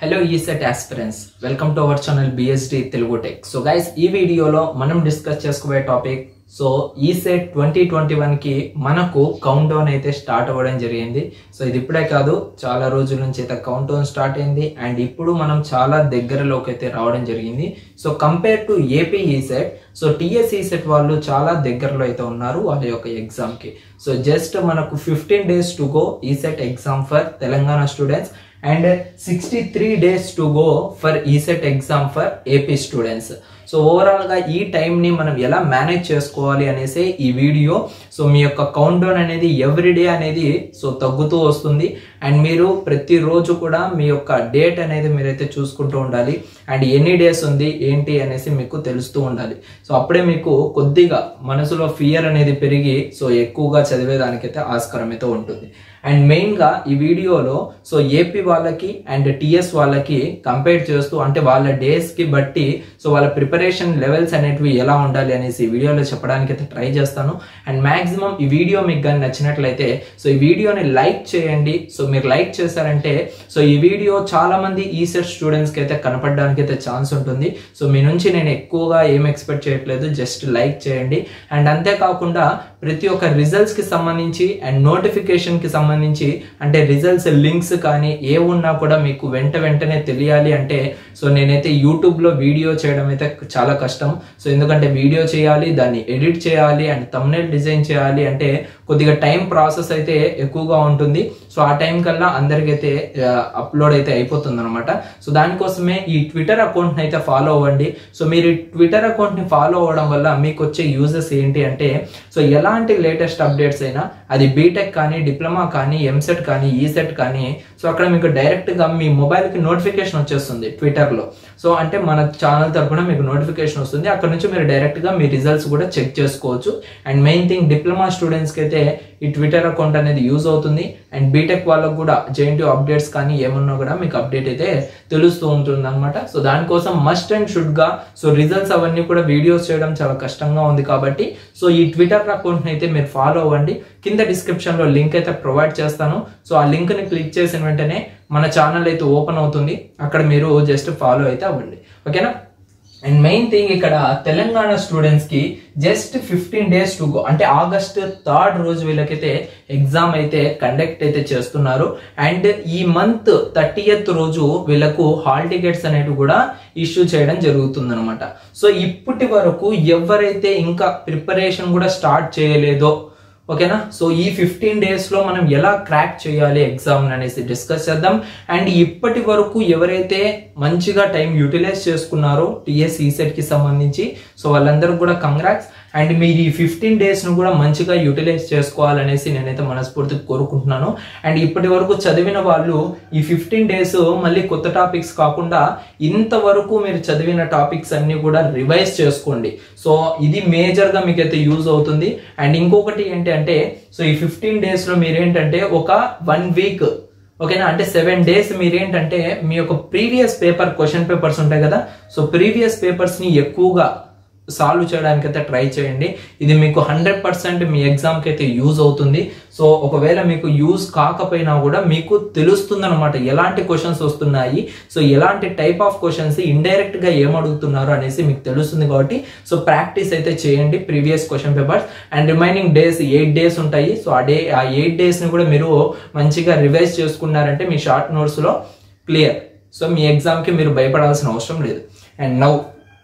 hello ECET aspirants welcome to our channel BSD Telugu tech so guys ఈ వీడియోలో మనం discuss చేసుకోబోయే topic so ECET twenty twenty వన్కి మనకు కౌంట్ డౌన్ అయితే స్టార్ట్ అవ్వడం జరిగింది సో ఇది ఇప్పుడే కాదు చాలా రోజుల నుంచి అయితే కౌంట్ డౌన్ స్టార్ట్ అయింది అండ్ ఇప్పుడు మనం చాలా దగ్గరలోకి అయితే రావడం జరిగింది so compare to AP ECET so TS ECET వాళ్ళు చాలా దగ్గరలో అయితే ఉన్నారు వాళ్ళ యొక్క ఎగ్జామ్కి సో జస్ట్ మనకు fifteen days to go ECET exam for Telangana students and sixty three days to go for ECET exam for AP students so ఓవరాల్గా ఈ టైంని మనం ఎలా మేనేజ్ చేసుకోవాలి అనేసి ఈ వీడియో సో మీ యొక్క కౌంట్ డౌన్ అనేది ఎవ్రీడే అనేది సో తగ్గుతూ వస్తుంది అండ్ మీరు ప్రతిరోజు కూడా మీ యొక్క డేట్ అనేది మీరైతే చూసుకుంటూ ఉండాలి అండ్ ఎన్ని డేస్ ఉంది ఏంటి అనేసి మీకు తెలుస్తూ ఉండాలి సో అప్పుడే మీకు కొద్దిగా మనసులో ఫియర్ అనేది పెరిగి సో ఎక్కువగా చదివేదానికైతే ఆస్కారం అయితే ఉంటుంది అండ్ మెయిన్గా ఈ వీడియోలో సో ఏపీ వాళ్ళకి అండ్ టిఎస్ వాళ్ళకి కంపేర్ చేస్తూ అంటే వాళ్ళ డేస్కి బట్టి సో వాళ్ళ ప్రిపరేషన్ లెవెల్స్ అనేటివి ఎలా ఉండాలి అనేసి ఈ వీడియోలో చెప్పడానికి అయితే ట్రై చేస్తాను అండ్ మ్యాక్సిమం ఈ వీడియో మీకు కానీ నచ్చినట్లయితే సో ఈ వీడియోని లైక్ చేయండి సో మీరు లైక్ చేశారంటే సో ఈ వీడియో చాలా మంది ఈసెట్ స్టూడెంట్స్కి అయితే కనపడడానికి అయితే ఛాన్స్ ఉంటుంది సో మీ నుంచి నేను ఎక్కువగా ఏం ఎక్స్పెక్ట్ చేయట్లేదు జస్ట్ లైక్ చేయండి అండ్ అంతేకాకుండా ప్రతి ఒక్క రిజల్ట్స్కి సంబంధించి అండ్ నోటిఫికేషన్కి సంబంధించి అంటే రిజల్ట్స్ లింక్స్ కానీ ఏ ఉన్నా కూడా మీకు వెంట వెంటనే తెలియాలి అంటే సో నేనైతే యూట్యూబ్లో వీడియో చేయడం అయితే చాలా కష్టం సో ఎందుకంటే వీడియో చేయాలి దాన్ని ఎడిట్ చేయాలి అండ్ తమ్నెల్ డిజైన్ చేయాలి అంటే కొద్దిగా టైం ప్రాసెస్ అయితే ఎక్కువగా ఉంటుంది సో ఆ టైం కల్లా అందరికైతే అప్లోడ్ అయితే అయిపోతుంది అనమాట సో దానికోసమే ఈ ట్విట్టర్ అకౌంట్ని అయితే ఫాలో అవ్వండి సో మీరు ఈ ట్విట్టర్ అకౌంట్ని ఫాలో అవ్వడం వల్ల మీకు వచ్చే యూజెస్ ఏంటి అంటే సో ఎలాంటి లేటెస్ట్ అప్డేట్స్ అయినా అది బీటెక్ కానీ డిప్లొమా కానీ ఎంసెట్ కానీ ఈసెట్ కానీ సో అక్కడ మీకు డైరెక్ట్గా మీ మొబైల్కి నోటిఫికేషన్ వచ్చేస్తుంది ట్విట్టర్లో సో అంటే మన ఛానల్ తరఫున మీకు నోటిఫికేషన్ వస్తుంది అక్కడ నుంచి మీరు డైరెక్ట్గా మీ రిజల్ట్స్ కూడా చెక్ చేసుకోవచ్చు అండ్ మెయిన్ థింగ్ డిప్లొమా స్టూడెంట్స్కి అయితే ఈ ట్విట్టర్ అకౌంట్ అనేది యూజ్ అవుతుంది అండ్ బీటెక్ వాళ్ళకు కూడా జేఎన్టీ అప్డేట్స్ కానీ ఏమన్నా కూడా మీకు అప్డేట్ అయితే తెలుస్తూ ఉంటుంది అనమాట సో దానికోసం మస్ట్ అండ్ షుడ్గా సో రిజల్ట్స్ అవన్నీ కూడా వీడియోస్ చేయడం చాలా కష్టంగా ఉంది కాబట్టి సో ఈ ట్విట్టర్ అకౌంట్ని అయితే మీరు ఫాలో అవ్వండి కింద డిస్క్రిప్షన్లో లింక్ అయితే ప్రొవైడ్ చేస్తాను సో ఆ లింక్ని క్లిక్ చేసిన వెంటనే మన ఛానల్ అయితే ఓపెన్ అవుతుంది అక్కడ మీరు జస్ట్ ఫాలో అయితే అవ్వండి ఓకేనా అండ్ మెయిన్ థింగ్ ఇక్కడ తెలంగాణ స్టూడెంట్స్ కి just fifteen days to go అంటే ఆగస్ట్ థర్డ్ రోజు వీళ్ళకైతే ఎగ్జామ్ అయితే కండక్ట్ అయితే చేస్తున్నారు అండ్ ఈ మంత్ థర్టీయత్ రోజు వీళ్ళకు హాల్ టికెట్స్ అనేవి కూడా ఇష్యూ చేయడం జరుగుతుంది అనమాట సో ఇప్పటి వరకు ఎవరైతే ఇంకా ప్రిపరేషన్ కూడా స్టార్ట్ చేయలేదో ఓకేనా సో ఈ ఫిఫ్టీన్ డేస్లో మనం ఎలా క్రాక్ చేయాలి ఎగ్జామ్ అనేసి డిస్కస్ చేద్దాం అండ్ ఇప్పటి వరకు ఎవరైతే మంచిగా టైం యూటిలైజ్ చేసుకున్నారో టిఎస్ ఈసెట్కి సంబంధించి సో వాళ్ళందరూ కూడా కంగ్రాట్స్ అండ్ మీరు ఈ ఫిఫ్టీన్ డేస్ను కూడా మంచిగా యూటిలైజ్ చేసుకోవాలనేసి నేనైతే మనస్ఫూర్తిగా కోరుకుంటున్నాను అండ్ ఇప్పటి వరకు చదివిన వాళ్ళు ఈ ఫిఫ్టీన్ డేస్ మళ్ళీ కొత్త టాపిక్స్ కాకుండా ఇంతవరకు మీరు చదివిన టాపిక్స్ అన్ని కూడా రివైజ్ చేసుకోండి సో ఇది మేజర్గా మీకైతే యూజ్ అవుతుంది అండ్ ఇంకొకటి ఏంటంటే సో ఈ ఫిఫ్టీన్ డేస్లో మీరేంటంటే ఒక వన్ వీక్ ఓకేనా అంటే సెవెన్ డేస్ మీరేంటంటే మీ యొక్క ప్రీవియస్ పేపర్ క్వశ్చన్ పేపర్స్ ఉంటాయి కదా సో ప్రీవియస్ పేపర్స్ని ఎక్కువగా సాల్వ్ చేయడానికి అయితే ట్రై చేయండి ఇది మీకు హండ్రెడ్ పర్సెంట్ మీ ఎగ్జామ్కి అయితే యూజ్ అవుతుంది సో ఒకవేళ మీకు యూజ్ కాకపోయినా కూడా మీకు తెలుస్తుంది అనమాట ఎలాంటి క్వశ్చన్స్ వస్తున్నాయి సో ఎలాంటి టైప్ ఆఫ్ క్వశ్చన్స్ ఇండైరెక్ట్గా ఏమడుగుతున్నారు అనేసి మీకు తెలుస్తుంది కాబట్టి సో ప్రాక్టీస్ అయితే చేయండి previous question papers and remaining days eight days ఉంటాయి సో ఆ డే ఆ ఎయిట్ డేస్ని కూడా మీరు మంచిగా రివైజ్ చేసుకున్నారంటే మీ షార్ట్ నోట్స్లో క్లియర్ సో మీ ఎగ్జామ్కి మీరు భయపడాల్సిన అవసరం లేదు అండ్ నౌ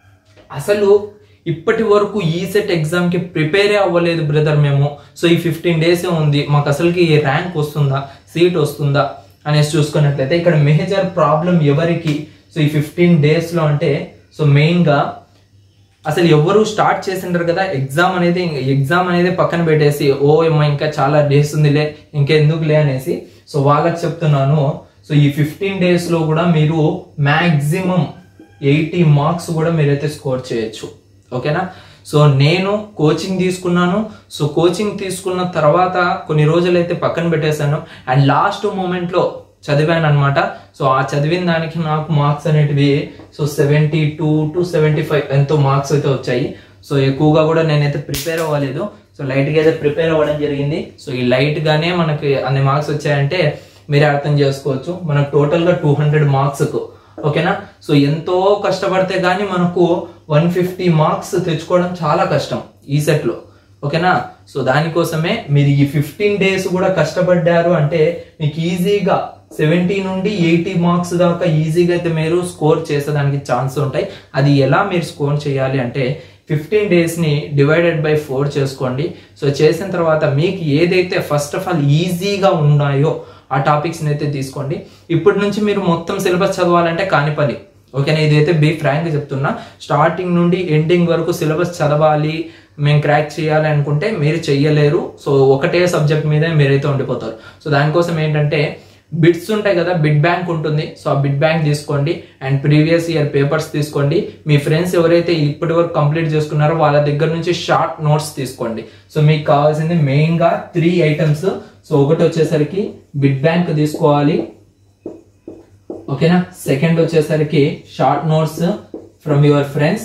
అసలు ఇప్పటి వరకు ఈ సెట్ ఎగ్జామ్కి ప్రిపేరే అవ్వలేదు బ్రదర్ మేము సో ఈ ఫిఫ్టీన్ డేసే ఉంది మాకు అసలుకి ర్యాంక్ వస్తుందా సీట్ వస్తుందా అనేసి చూసుకున్నట్లయితే ఇక్కడ మేజర్ ప్రాబ్లం ఎవరికి సో ఈ ఫిఫ్టీన్ డేస్లో అంటే సో మెయిన్గా అసలు ఎవరు స్టార్ట్ చేసింటారు కదా ఎగ్జామ్ అనేది ఎగ్జామ్ అనేది పక్కన పెట్టేసి ఓ ఏమో ఇంకా చాలా డేస్ ఉందిలే ఇంకెందుకులే అనేసి సో వాళ్ళకి చెప్తున్నాను సో ఈ ఫిఫ్టీన్ డేస్లో కూడా మీరు మ్యాక్సిమం ఎయిటీ మార్క్స్ కూడా మీరైతే స్కోర్ చేయొచ్చు ఓకేనా సో నేను కోచింగ్ తీసుకున్నాను సో కోచింగ్ తీసుకున్న తర్వాత కొన్ని రోజులైతే పక్కన పెట్టేశాను అండ్ లాస్ట్ మూమెంట్లో చదివాను అనమాట సో ఆ చదివిన దానికి నాకు మార్క్స్ అనేటివి so seventy two to seventy five ఎంతో మార్క్స్ అయితే వచ్చాయి సో ఎక్కువగా కూడా నేనైతే ప్రిపేర్ అవ్వలేదు సో లైట్గా అయితే ప్రిపేర్ అవ్వడం జరిగింది సో ఈ లైట్గానే మనకి అన్ని మార్క్స్ వచ్చాయంటే మీరే అర్థం చేసుకోవచ్చు మనకు టోటల్ గా టూ హండ్రెడ్ మార్క్స్ కు ఓకేనా సో ఎంతో కష్టపడితే గానీ మనకు వన్ ఫిఫ్టీ మార్క్స్ తెచ్చుకోవడం చాలా కష్టం ఈ సెట్ లో ఓకేనా సో దానికోసమే మీరు ఈ ఫిఫ్టీన్ డేస్ కూడా కష్టపడ్డారు అంటే మీకు ఈజీగా సెవెంటీ నుండి ఎయిటీ మార్క్స్ దాకా ఈజీగా అయితే మీరు స్కోర్ చేసేదానికి ఛాన్స్ ఉంటాయి అది ఎలా మీరు స్కోర్ చేయాలి అంటే ఫిఫ్టీన్ డేస్ని డివైడెడ్ బై ఫోర్ చేసుకోండి సో చేసిన తర్వాత మీకు ఏదైతే ఫస్ట్ ఆఫ్ ఆల్ ఈజీగా ఉన్నాయో ఆ టాపిక్స్ని అయితే తీసుకోండి ఇప్పటి నుంచి మీరు మొత్తం సిలబస్ చదవాలంటే కాని పని ఓకేనా ఇదైతే బీ ఫ్రాంక్ చెప్తున్నా స్టార్టింగ్ నుండి ఎండింగ్ వరకు సిలబస్ చదవాలి మేము క్రాక్ చేయాలి అనుకుంటే మీరు చెయ్యలేరు సో ఒకటే సబ్జెక్ట్ మీదే మీరైతే ఉండిపోతారు సో దానికోసం ఏంటంటే బిట్స్ ఉంటాయి కదా బిట్ బ్యాంక్ ఉంటుంది సో ఆ బిట్ బ్యాంక్ తీసుకోండి అండ్ ప్రీవియస్ ఇయర్ పేపర్స్ తీసుకోండి మీ ఫ్రెండ్స్ ఎవరైతే ఇప్పటి వరకు కంప్లీట్ చేసుకున్నారో వాళ్ళ దగ్గర నుంచి షార్ట్ నోట్స్ తీసుకోండి సో మీకు కావాల్సింది మెయిన్ గా త్రీ ఐటమ్స్ సో ఒకటి వచ్చేసరికి బిట్ బ్యాంక్ తీసుకోవాలి ఓకేనా సెకండ్ వచ్చేసరికి short notes from your friends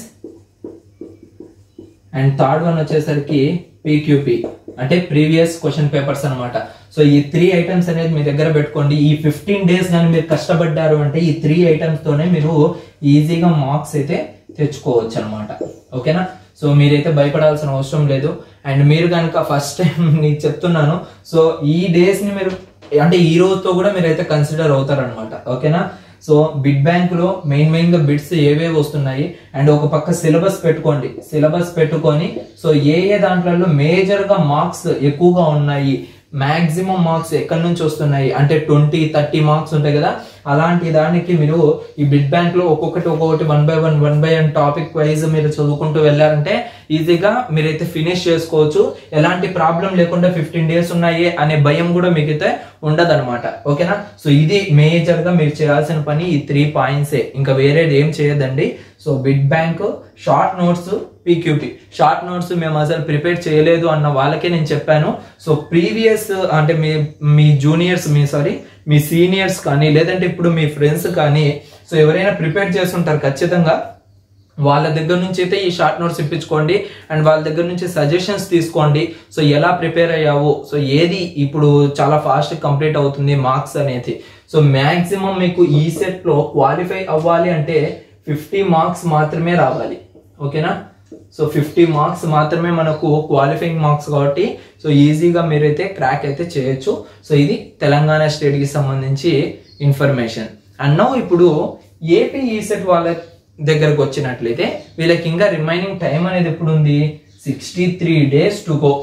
and third one వచ్చేసరికి పీక్యూపీ అంటే ప్రీవియస్ క్వశ్చన్ పేపర్స్ అన్నమాట సో ఈ త్రీ ఐటమ్స్ అనేది మీ దగ్గర పెట్టుకోండి ఈ ఫిఫ్టీన్ డేస్ కానీ మీరు కష్టపడ్డారు అంటే ఈ త్రీ ఐటమ్స్ తోనే మీరు ఈజీగా మార్క్స్ అయితే తెచ్చుకోవచ్చు అనమాట ఓకేనా సో మీరైతే భయపడాల్సిన అవసరం లేదు అండ్ మీరు కనుక ఫస్ట్ టైం నీకు చెప్తున్నాను సో ఈ డేస్ ని మీరు అంటే ఈ రోజుతో కూడా మీరైతే కన్సిడర్ అవుతారనమాట ఓకేనా సో బిడ్ బ్యాంక్ లో మెయిన్ మెయిన్ గా బిడ్స్ ఏవేవి వస్తున్నాయి అండ్ ఒక పక్క సిలబస్ పెట్టుకోండి సిలబస్ పెట్టుకొని సో ఏ ఏ దాంట్లలో మేజర్ గా మార్క్స్ ఎక్కువగా ఉన్నాయి మాక్సిమం మార్క్స్ ఎక్కడి నుంచి వస్తున్నాయి అంటే ట్వంటీ థర్టీ మార్క్స్ ఉంటాయి కదా అలాంటి దానికి మీరు ఈ బిడ్ బ్యాంక్ లో ఒక్కొక్కటి ఒక్కొక్కటి one by one one by one topic wise మీరు చదువుకుంటూ వెళ్ళారంటే ఈజీగా మీరైతే ఫినిష్ చేసుకోవచ్చు ఎలాంటి ప్రాబ్లం లేకుండా ఫిఫ్టీన్ డేస్ ఉన్నాయి అనే భయం కూడా మీకైతే ఉండదన్నమాట ఓకేనా సో ఇది మేజర్ గా మీరు చేయాల్సిన పని ఈ త్రీ పాయింట్సే ఇంకా వేరేది ఏం చేయదండి so bit bank short notes PQT short notes మేము అసలు ప్రిపేర్ చేయలేదు అన్న వాళ్ళకే నేను చెప్పాను సో ప్రీవియస్ అంటే మీ మీ జూనియర్స్ మీ సారీ మీ సీనియర్స్ కానీ లేదంటే ఇప్పుడు మీ ఫ్రెండ్స్ కానీ సో ఎవరైనా ప్రిపేర్ చేస్తుంటారు ఖచ్చితంగా వాళ్ళ దగ్గర నుంచి అయితే ఈ షార్ట్ నోట్స్ ఇప్పించుకోండి అండ్ వాళ్ళ దగ్గర నుంచి సజెషన్స్ తీసుకోండి సో ఎలా ప్రిపేర్ అయ్యావు సో ఏది ఇప్పుడు చాలా ఫాస్ట్ కంప్లీట్ అవుతుంది మార్క్స్ అనేది సో మాక్సిమం మీకు ఈ సెట్ లో క్వాలిఫై అవ్వాలి అంటే ఫిఫ్టీ మార్క్స్ మాత్రమే రావాలి ఓకేనా సో ఫిఫ్టీ మార్క్స్ మాత్రమే మనకు క్వాలిఫైయింగ్ మార్క్స్ కాబట్టి సో ఈజీగా మీరైతే క్రాక్ అయితే చేయొచ్చు సో ఇది తెలంగాణ స్టేట్ కి సంబంధించి ఇన్ఫర్మేషన్ అన్నో ఇప్పుడు ఏపీ ఈసెట్ వాళ్ళ దగ్గరకు వచ్చినట్లయితే వీళ్ళకి ఇంకా రిమైనింగ్ టైం అనేది ఎప్పుడు ఉంది sixty three days to go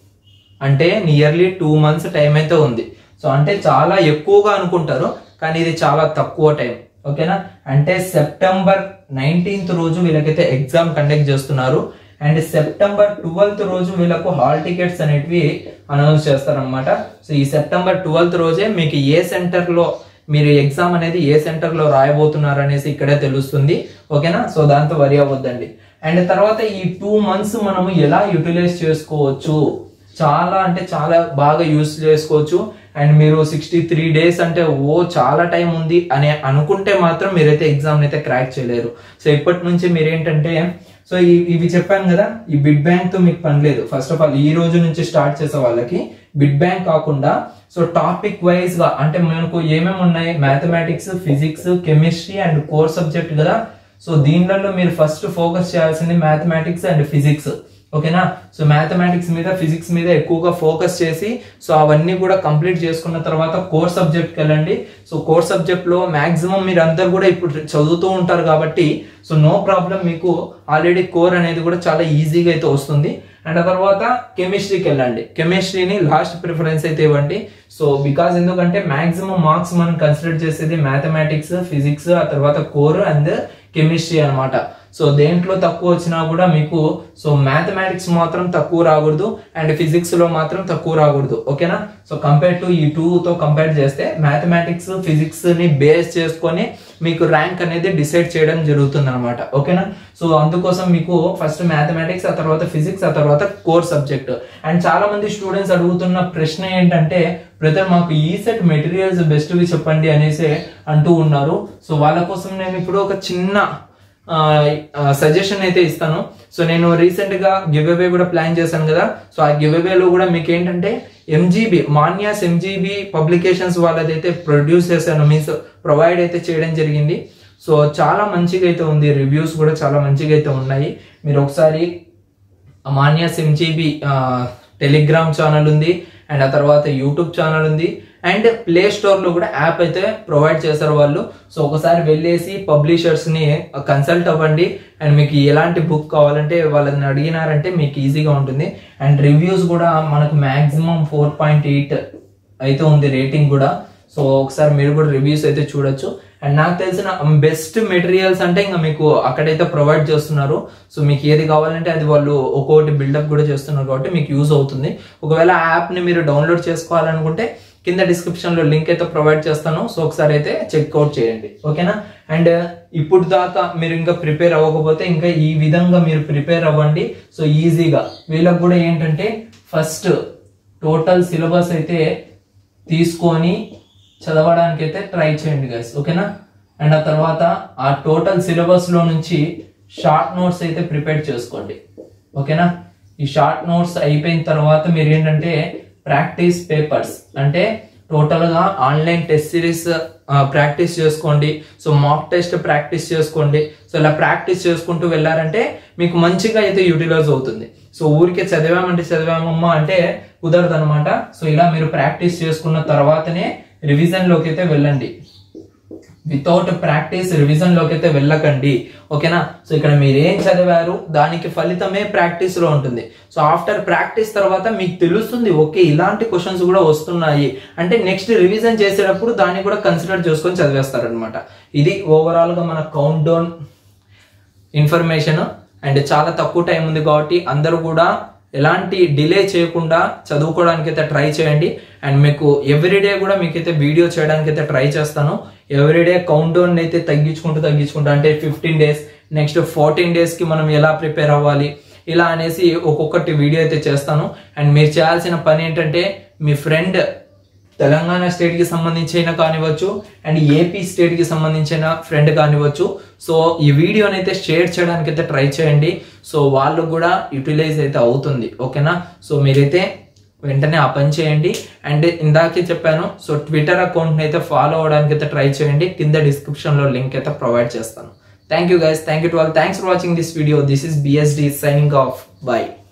అంటే నియర్లీ టూ మంత్స్ టైం అయితే ఉంది సో అంటే చాలా ఎక్కువగా అనుకుంటారు కానీ ఇది చాలా తక్కువ టైం ఓకేనా అంటే సెప్టెంబర్ నైన్టీన్త్ రోజు వీళ్ళకైతే ఎగ్జామ్ కండక్ట్ చేస్తున్నారు అండ్ సెప్టెంబర్ ట్వెల్త్ రోజు వీళ్ళకు హాల్ టికెట్స్ అనేటివి అనౌన్స్ చేస్తారనమాట సో ఈ సెప్టెంబర్ ట్వెల్త్ రోజే మీకు ఏ సెంటర్ లో మీరు ఎగ్జామ్ అనేది ఏ సెంటర్ లో రాయబోతున్నారు అనేసి ఇక్కడే తెలుస్తుంది ఓకేనా సో దాంతో వరి అవ్వద్దండి అండ్ తర్వాత ఈ టూ మంత్స్ మనము ఎలా యూటిలైజ్ చేసుకోవచ్చు చాలా అంటే చాలా బాగా యూస్ చేసుకోవచ్చు అండ్ మీరు సిక్స్టీ త్రీ డేస్ అంటే ఓ చాలా టైం ఉంది అని అనుకుంటే మాత్రం మీరైతే ఎగ్జామ్ అయితే క్రాక్ చేయలేరు సో ఇప్పటి నుంచి మీరేంటంటే సో ఈ ఇవి చెప్పాను కదా ఈ బిడ్ బ్యాంక్ తో మీకు పని లేదు ఫస్ట్ ఆఫ్ ఆల్ ఈ రోజు నుంచి స్టార్ట్ చేసే వాళ్ళకి బిడ్ బ్యాంక్ కాకుండా సో టాపిక్ వైజ్ గా అంటే మనకు ఏమేమి ఉన్నాయి mathematics physics chemistry and core subject కదా సో దీనిలలో మీరు ఫస్ట్ ఫోకస్ చేయాల్సింది మ్యాథమెటిక్స్ అండ్ ఫిజిక్స్ ఓకేనా సో మ్యాథమెటిక్స్ మీద ఫిజిక్స్ మీద ఎక్కువగా ఫోకస్ చేసి సో అవన్నీ కూడా కంప్లీట్ చేసుకున్న తర్వాత కోర్ సబ్జెక్ట్కి వెళ్ళండి సో కోర్ సబ్జెక్ట్ లో మాక్సిమం మీరు అందరు కూడా ఇప్పుడు చదువుతూ ఉంటారు కాబట్టి సో నో ప్రాబ్లం మీకు ఆల్రెడీ కోర్ అనేది కూడా చాలా ఈజీగా అయితే వస్తుంది అండ్ ఆ తర్వాత కెమిస్ట్రీకి వెళ్ళండి కెమిస్ట్రీని లాస్ట్ ప్రిఫరెన్స్ అయితే ఇవ్వండి సో బికాస్ ఎందుకంటే మాక్సిమం మార్క్స్ మనం కన్సిడర్ చేసేది మ్యాథమెటిక్స్ ఫిజిక్స్ ఆ తర్వాత కోర్ అండ్ కెమిస్ట్రీ అన్నమాట సో దేంట్లో తక్కువ వచ్చినా కూడా మీకు సో మ్యాథమెటిక్స్ మాత్రం తక్కువ రాకూడదు అండ్ ఫిజిక్స్ లో మాత్రం తక్కువ రాకూడదు ఓకేనా సో కంపేర్ టు ఈ టూ తో కంపేర్ చేస్తే మ్యాథమెటిక్స్ ఫిజిక్స్ ని బేస్ చేసుకొని మీకు ర్యాంక్ అనేది డిసైడ్ చేయడం జరుగుతుంది అనమాట ఓకేనా సో అందుకోసం మీకు ఫస్ట్ మ్యాథమెటిక్స్ ఆ తర్వాత ఫిజిక్స్ ఆ తర్వాత కోర్ సబ్జెక్ట్ అండ్ చాలా మంది స్టూడెంట్స్ అడుగుతున్న ప్రశ్న ఏంటంటే బ్రదర్ మాకు ఈ సెట్ మెటీరియల్స్ బెస్ట్వి చెప్పండి అనేసి అంటూ ఉన్నారు సో వాళ్ళ కోసం నేను ఇప్పుడు ఒక చిన్న సజెషన్ అయితే ఇస్తాను సో నేను రీసెంట్ గా గివ్ అవే కూడా ప్లాన్ చేశాను కదా సో ఆ గివ్ అవేలో కూడా మీకు ఏంటంటే ఎంజీబీ మాన్యాస్ ఎంజీబీ పబ్లికేషన్స్ వాళ్ళదైతే ప్రొడ్యూస్ చేశాను మీన్స్ ప్రొవైడ్ అయితే చేయడం జరిగింది సో చాలా మంచిగా అయితే ఉంది రివ్యూస్ కూడా చాలా మంచిగా అయితే ఉన్నాయి మీరు ఒకసారి మాన్యాస్ ఎంజీబీ టెలిగ్రామ్ ఛానల్ ఉంది అండ్ ఆ తర్వాత యూట్యూబ్ ఛానల్ ఉంది అండ్ ప్లే స్టోర్ లో కూడా యాప్ అయితే ప్రొవైడ్ చేశారు వాళ్ళు సో ఒకసారి వెళ్ళేసి పబ్లిషర్స్ ని కన్సల్ట్ అవ్వండి అండ్ మీకు ఎలాంటి బుక్ కావాలంటే వాళ్ళని అడిగినారంటే మీకు ఈజీగా ఉంటుంది అండ్ రివ్యూస్ కూడా మనకు మాక్సిమం ఫోర్ పాయింట్ ఎయిట్ అయితే ఉంది రేటింగ్ కూడా సో ఒకసారి మీరు కూడా రివ్యూస్ అయితే చూడొచ్చు అండ్ నాకు తెలిసిన బెస్ట్ మెటీరియల్స్ అంటే ఇంకా మీకు అక్కడైతే ప్రొవైడ్ చేస్తున్నారు సో మీకు ఏది కావాలంటే అది వాళ్ళు ఒక్కొక్కటి బిల్డప్ కూడా చేస్తున్నారు కాబట్టి మీకు యూజ్ అవుతుంది ఒకవేళ ఆ యాప్ ని మీరు డౌన్లోడ్ చేసుకోవాలనుకుంటే కింద డిస్క్రిప్షన్ లో లింక్ అయితే ప్రొవైడ్ చేస్తాను సో ఒకసారి అయితే చెక్అవుట్ చేయండి ఓకేనా అండ్ ఇప్పుడు దాకా మీరు ఇంకా ప్రిపేర్ అవ్వకపోతే ఇంకా ఈ విధంగా మీరు ప్రిపేర్ అవ్వండి సో ఈజీగా వీళ్ళకి కూడా ఏంటంటే ఫస్ట్ టోటల్ సిలబస్ అయితే తీసుకొని చదవడానికి అయితే ట్రై చేయండి గైస్ ఓకేనా అండ్ ఆ తర్వాత ఆ టోటల్ సిలబస్ లో నుంచి షార్ట్ నోట్స్ అయితే ప్రిపేర్ చేసుకోండి ఓకేనా ఈ షార్ట్ నోట్స్ అయిపోయిన తర్వాత మీరు ఏంటంటే ప్రాక్టీస్ పేపర్స్ అంటే టోటల్ గా ఆన్లైన్ టెస్ట్ సిరీస్ ప్రాక్టీస్ చేసుకోండి సో మాక్ టెస్ట్ ప్రాక్టీస్ చేసుకోండి సో ఇలా ప్రాక్టీస్ చేసుకుంటూ వెళ్ళారంటే మీకు మంచిగా అయితే యూటిలైజ్ అవుతుంది సో ఊరికే చదివామంటే చదివామమ్మా అంటే కుదరదు అనమాట సో ఇలా మీరు ప్రాక్టీస్ చేసుకున్న తర్వాతనే రివిజన్ లోకి అయితే వెళ్ళండి వితౌట్ ప్రాక్టీస్ రివిజన్ లోకి అయితే వెళ్ళకండి ఓకేనా సో ఇక్కడ మీరు ఏం చదివారు దానికి ఫలితమే ప్రాక్టీస్ లో ఉంటుంది సో ఆఫ్టర్ ప్రాక్టీస్ తర్వాత మీకు తెలుస్తుంది ఓకే ఇలాంటి క్వశ్చన్స్ కూడా వస్తున్నాయి అంటే నెక్స్ట్ రివిజన్ చేసేటప్పుడు దాన్ని కూడా కన్సిడర్ చేసుకొని చదివేస్తారనమాట ఇది ఓవరాల్ గా మన కౌంట్ డౌన్ ఇన్ఫర్మేషన్ అండ్ చాలా తక్కువ టైం ఉంది కాబట్టి అందరూ కూడా ఎలాంటి డిలే చేయకుండా చదువుకోవడానికి అయితే ట్రై చేయండి అండ్ మీకు ఎవ్రీడే కూడా మీకైతే వీడియో చేయడానికి అయితే ట్రై చేస్తాను ఎవ్రీడే కౌంట్ డౌన్ అయితే తగ్గించుకుంటూ తగ్గించుకుంటూ అంటే fifteen days next fourteen days కి మనం ఎలా ప్రిపేర్ అవ్వాలి ఇలా అనేసి ఒక్కొక్కటి వీడియో అయితే చేస్తాను అండ్ మీరు చేయాల్సిన పని ఏంటంటే మీ ఫ్రెండ్ తెలంగాణ స్టేట్ కి సంబంధించిన కానివ్వచ్చు అండ్ ఏపీ స్టేట్ కి సంబంధించిన ఫ్రెండ్ కానివ్వచ్చు సో ఈ వీడియోని అయితే షేర్ చేయడానికి అయితే ట్రై చేయండి సో వాళ్ళు కూడా యూటిలైజ్ అయితే అవుతుంది ఓకేనా సో మీరైతే వెంటనే ఆ పని చేయండి అండ్ ఇందాకే చెప్పాను సో ట్విట్టర్ అకౌంట్ని అయితే ఫాలో అవడానికి అయితే ట్రై చేయండి కింద డిస్క్రిప్షన్లో లింక్ అయితే ప్రొవైడ్ చేస్తాను thank you guys thank you to all thanks for watching this video this is BSD signing off by